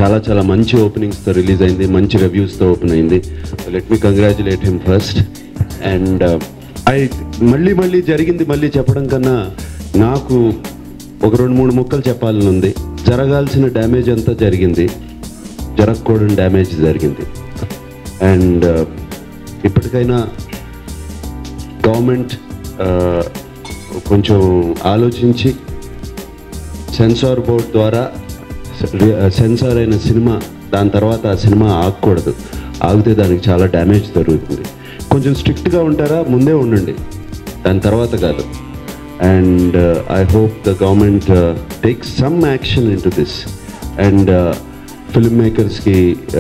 చాలా చాలా మంచి ఓపెనింగ్స్తో రిలీజ్ అయింది మంచి రివ్యూస్తో ఓపెన్ అయింది let me congratulate him first and I మళ్ళీ మళ్ళీ జరిగింది మళ్ళీ చెప్పడం కన్నా నాకు ఒక రెండు మూడు ముక్కలు చెప్పాలని ఉంది జరగాల్సిన డ్యామేజ్ అంతా జరిగింది జరగకూడని డ్యామేజ్ జరిగింది అండ్ ఇప్పటికైనా గవర్నమెంట్ కొంచెం ఆలోచించి సెన్సార్ బోర్డ్ ద్వారా సెన్సార్ అయిన సినిమా దాని తర్వాత ఆ సినిమా ఆగకూడదు ఆగితే దానికి చాలా డ్యామేజ్ జరుగుతుంది కొంచెం స్ట్రిక్ట్గా ఉంటారా ముందే ఉండండి దాని తర్వాత కాదు and I hope the government take some action into this and film మేకర్స్కి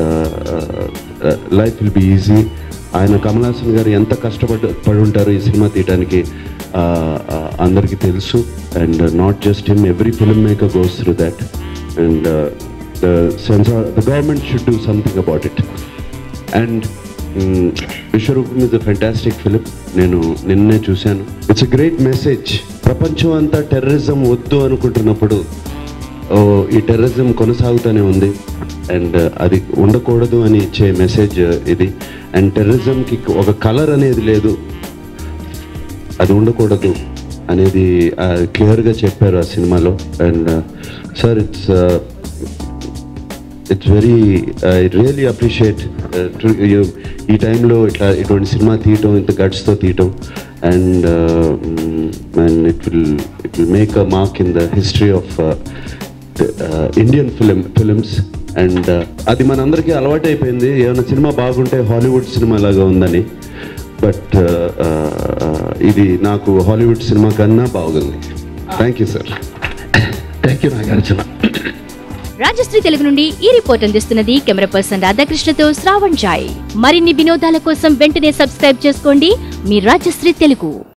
లైఫ్ విల్ బి ఈజీ ఆయన కమల్ హాసన్ గారు ఎంత కష్టపడి పడి ఉంటారు ఈ సినిమా తీయడానికి అందరికీ తెలుసు and not just him every film maker goes through that and the censor the government should do something about it and Vishwaroopam is a fantastic film నేను నిన్నే చూశాను ఇట్స్ అ గ్రేట్ మెసేజ్ ప్రపంచం అంతా టెర్రరిజం వద్దు అనుకుంటున్నప్పుడు ఓ, ఈ టెర్రరిజం కొనసాగుతూనే ఉంది అండ్ అది ఉండకూడదు అని ఇచ్చే మెసేజ్ ఇది అండ్ టెర్రరిజంకి ఒక కలర్ అనేది లేదు అది ఉండకూడదు అనేది క్లియర్గా చెప్పారు ఆ సినిమాలో and sir it's it's very I really appreciate ఈ టైంలో ఇట్లా ఇటువంటి సినిమా తీయటం ఇంత గట్స్తో తీయటం and and it will it will make a mark in the history of Indian film films and అది మనందరికీ అలవాటు అయిపోయింది ఏమైనా సినిమా బాగుంటే హాలీవుడ్ సినిమా లాగా ఉందని బట్ ఇది నాకు హాలీవుడ్ సినిమా కన్నా బాగుంది thank you sir thank you Nagarjuna Rajshri Telugu నుండి ఈ రిపోర్ట్ అందిస్తున్నది కెమెరా పర్సన్ రాధాకృష్ణతో శ్రావణ్ జాయ్ మరిన్ని వినోదాల కోసం వెంటనే సబ్స్క్రైబ్ చేసుకోండి మీ రాజశ్రీ తెలుగు